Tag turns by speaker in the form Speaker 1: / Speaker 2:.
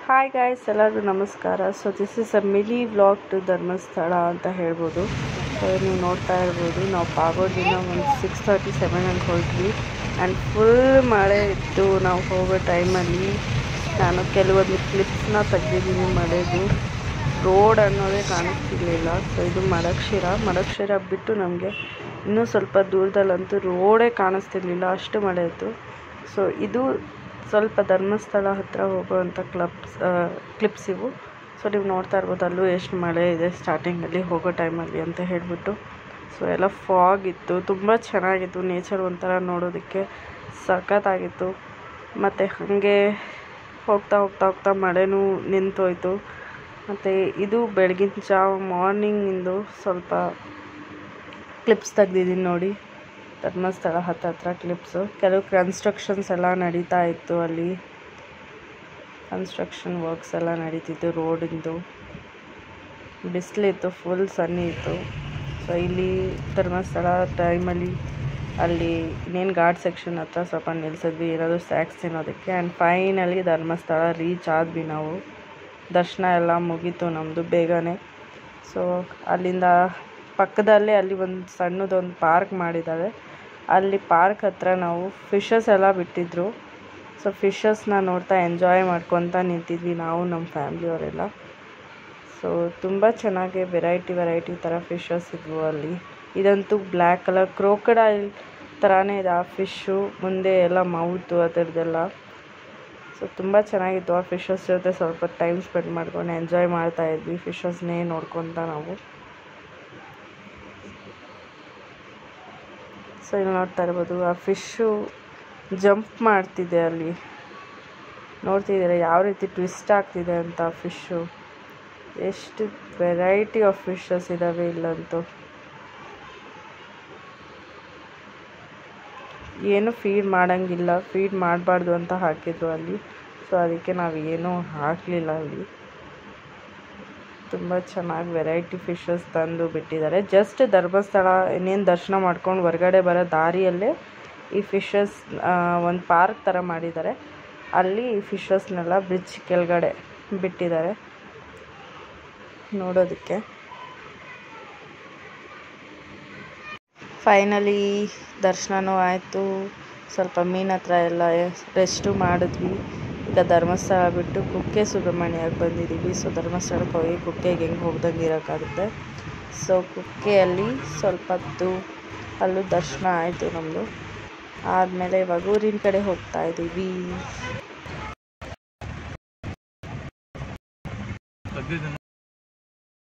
Speaker 1: hi guys ಎಲ್ಲರಿಗೂ ನಮಸ್ಕಾರ so this is a mini vlog to Dharmasthala ಅಂತ ಹೇಳ್ಬೋದು ಸೊ ನೀವು ನೋಡ್ತಾ ಇರ್ಬೋದು ನಾವು ಪಾಗೋಡಿನ ಒಂದು ಸಿಕ್ಸ್ ತರ್ಟಿ ಸೆವೆನಲ್ಲಿ ಹೊರಟ್ವಿ ಆ್ಯಂಡ್ ಫುಲ್ ಮಳೆ ಇತ್ತು ನಾವು ಹೋಗೋ ಟೈಮಲ್ಲಿ ನಾನು ಕೆಲವೊಂದು ಕ್ಲಿಪ್ಸ್ನ ತೆಗ್ದಿದ್ದೀನಿ ಮಳೆದು ರೋಡ್ ಅನ್ನೋದೇ ಕಾಣಿಸ್ತಿರ್ಲಿಲ್ಲ ಸೊ ಇದು ಮಡಕ್ಷಿರ ಮಡಕ್ಷಿರ ಬಿಟ್ಟು ನಮಗೆ ಇನ್ನೂ ಸ್ವಲ್ಪ ದೂರದಲ್ಲಂತೂ ರೋಡೇ ಕಾಣಿಸ್ತಿರ್ಲಿಲ್ಲ ಅಷ್ಟು ಮಳೆ ಇತ್ತು ಸೊ ಇದು ಸ್ವಲ್ಪ ಧರ್ಮಸ್ಥಳ ಹತ್ತಿರ ಹೋಗುವಂಥ ಕ್ಲಬ್ಸ್ ಕ್ಲಿಪ್ಸ್ ಇವು ಸೊ ನೀವು ನೋಡ್ತಾ ಇರ್ಬೋದು ಅಲ್ಲೂ ಎಷ್ಟು ಮಳೆ ಇದೆ ಸ್ಟಾರ್ಟಿಂಗಲ್ಲಿ ಹೋಗೋ ಟೈಮಲ್ಲಿ ಅಂತ ಹೇಳಿಬಿಟ್ಟು ಸೊ ಎಲ್ಲ ಫಾಗ್ ಇತ್ತು ತುಂಬ ಚೆನ್ನಾಗಿತ್ತು ನೇಚರ್ ಒಂಥರ ನೋಡೋದಕ್ಕೆ ಸಖತ್ತಾಗಿತ್ತು ಮತ್ತು ಹಾಗೆ ಹೋಗ್ತಾ ಹೋಗ್ತಾ ಹೋಗ್ತಾ ಮಳೆನೂ ನಿಂತೋಯ್ತು ಮತ್ತು ಇದು ಬೆಳಗಿನ ಜಾವ ಮಾರ್ನಿಂಗಿಂದು ಸ್ವಲ್ಪ ಕ್ಲಿಪ್ಸ್ ತೆಗ್ದಿದ್ದೀನಿ ನೋಡಿ ಧರ್ಮಸ್ಥಳ ಹತ್ತತ್ರ ಕ್ಲಿಪ್ಸು ಕೆಲವು ಕನ್ಸ್ಟ್ರಕ್ಷನ್ಸ್ ಎಲ್ಲ ನಡೀತಾ ಇತ್ತು ಅಲ್ಲಿ ಕನ್ಸ್ಟ್ರಕ್ಷನ್ ವರ್ಕ್ಸ್ ಎಲ್ಲ ನಡೀತಿತ್ತು ರೋಡಿಂದು ಬಿಸಿಲಿತ್ತು ಫುಲ್ ಸನ್ನಿ ಇತ್ತು ಸೊ ಇಲ್ಲಿ ಧರ್ಮಸ್ಥಳ ಟೈಮಲ್ಲಿ ಅಲ್ಲಿ ಇನ್ನೇನು ಘಾಟ್ ಸೆಕ್ಷನ್ ಹತ್ರ ಸ್ವಲ್ಪ ನಿಲ್ಸಿದ್ವಿ ಏನಾದರೂ ಸ್ನ್ಯಾಕ್ಸ್ ತಿನ್ನೋದಕ್ಕೆ ಆ್ಯಂಡ್ ಫೈನಲಿ ಧರ್ಮಸ್ಥಳ ರೀಚ್ ಆದ್ವಿ ನಾವು ದರ್ಶನ ಎಲ್ಲ ಮುಗೀತು ನಮ್ಮದು ಬೇಗನೆ ಸೊ ಅಲ್ಲಿಂದ ಪಕ್ಕದಲ್ಲೇ ಅಲ್ಲಿ ಒಂದು ಸಣ್ಣದೊಂದು ಪಾರ್ಕ್ ಮಾಡಿದ್ದಾರೆ ಅಲ್ಲಿ ಪಾರ್ಕ್ ಹತ್ರ ನಾವು ಫಿಶಸ್ ಎಲ್ಲ ಬಿಟ್ಟಿದ್ರು ಸೊ ಫಿಶಸ್ನ ನೋಡ್ತಾ ಎಂಜಾಯ್ ಮಾಡ್ಕೊತ ನಿಂತಿದ್ವಿ ನಾವು ನಮ್ಮ ಫ್ಯಾಮ್ಲಿಯವರೆಲ್ಲ ಸೊ ತುಂಬ ಚೆನ್ನಾಗಿ ವೆರೈಟಿ ವೆರೈಟಿ ಥರ ಫಿಶಸ್ ಇದ್ವು ಅಲ್ಲಿ ಇದಂತೂ ಬ್ಲ್ಯಾಕ್ ಕಲರ್ ಕ್ರೋಕಡೈಲ್ ಥರನೇ ಇದೆ ಆ ಫಿಶ್ಶು ಮುಂದೆ ಎಲ್ಲ ಮೌತು ಅದರದ್ದೆಲ್ಲ ಸೊ ತುಂಬ ಚೆನ್ನಾಗಿತ್ತು ಆ ಫಿಶಸ್ ಜೊತೆ ಸ್ವಲ್ಪ ಟೈಮ್ ಸ್ಪೆಂಡ್ ಮಾಡ್ಕೊಂಡು ಎಂಜಾಯ್ ಮಾಡ್ತಾ ಇದ್ವಿ ಫಿಶಸ್ನೇ ನೋಡ್ಕೊತ ನಾವು ಸೊ ಇಲ್ಲಿ ನೋಡ್ತಾ ಇರ್ಬೋದು ಆ ಫಿಶ್ಶು ಜಂಪ್ ಮಾಡ್ತಿದೆ ಅಲ್ಲಿ ನೋಡ್ತಿದ್ದೀರಾ ಯಾವ ರೀತಿ ಟ್ವಿಸ್ಟ್ ಆಗ್ತಿದೆ ಅಂತ ಫಿಶ್ಶು ಎಷ್ಟು ವೆರೈಟಿ ಆಫ್ ಫಿಶಸ್ ಇದ್ದಾವೆ ಇಲ್ಲಂತೂ ಏನು ಫೀಡ್ ಮಾಡೋಂಗಿಲ್ಲ ಫೀಡ್ ಮಾಡಬಾರ್ದು ಅಂತ ಹಾಕಿದ್ರು ಅಲ್ಲಿ ಸೊ ಅದಕ್ಕೆ ನಾವು ಏನೂ ಹಾಕಲಿಲ್ಲ ಅಲ್ಲಿ ತುಂಬ ಚೆನ್ನಾಗಿ ವೆರೈಟಿ ಫಿಶಸ್ ತಂದು ಬಿಟ್ಟಿದ್ದಾರೆ ಜಸ್ಟ್ ಧರ್ಮಸ್ಥಳ ಇನ್ನೇನು ದರ್ಶನ ಮಾಡ್ಕೊಂಡು ಹೊರ್ಗಡೆ ಬರೋ ದಾರಿಯಲ್ಲೇ ಈ ಫಿಶಸ್ ಒಂದು ಪಾರ್ಕ್ ಥರ ಮಾಡಿದ್ದಾರೆ ಅಲ್ಲಿ ಈ ಫಿಶಸ್ನೆಲ್ಲ ಬ್ರಿಡ್ಜ್ ಕೆಳಗಡೆ ಬಿಟ್ಟಿದ್ದಾರೆ ನೋಡೋದಕ್ಕೆ ಫೈನಲಿ ದರ್ಶನನೂ ಆಯಿತು ಸ್ವಲ್ಪ ಮೀನು ಹತ್ರ ಎಲ್ಲ ರೆಸ್ಟು ಮಾಡಿದ್ವಿ ಈಗ ಧರ್ಮಸ್ಥಳ ಬಿಟ್ಟು ಕುಕ್ಕೆ ಸುಬ್ರಹ್ಮಣ್ಯಕ್ಕೆ ಬಂದಿದ್ದೀವಿ ಸೊ ಧರ್ಮಸ್ಥಳಕ್ಕೆ ಹೋಗಿ ಕುಕ್ಕೆಗೆ ಹೆಂಗೆ ಹೋಗ್ದಂಗೆ ಇರೋಕ್ಕಾಗುತ್ತೆ ಸೊ ಕುಕ್ಕೆಯಲ್ಲಿ ಸ್ವಲ್ಪ ಹೊತ್ತು ಅಲ್ಲೂ ದರ್ಶನ ಆಯಿತು ನಮ್ಮದು ಆದಮೇಲೆ ಇವಾಗ ಊರಿನ ಕಡೆ ಹೋಗ್ತಾ ಇದ್ದೀವಿ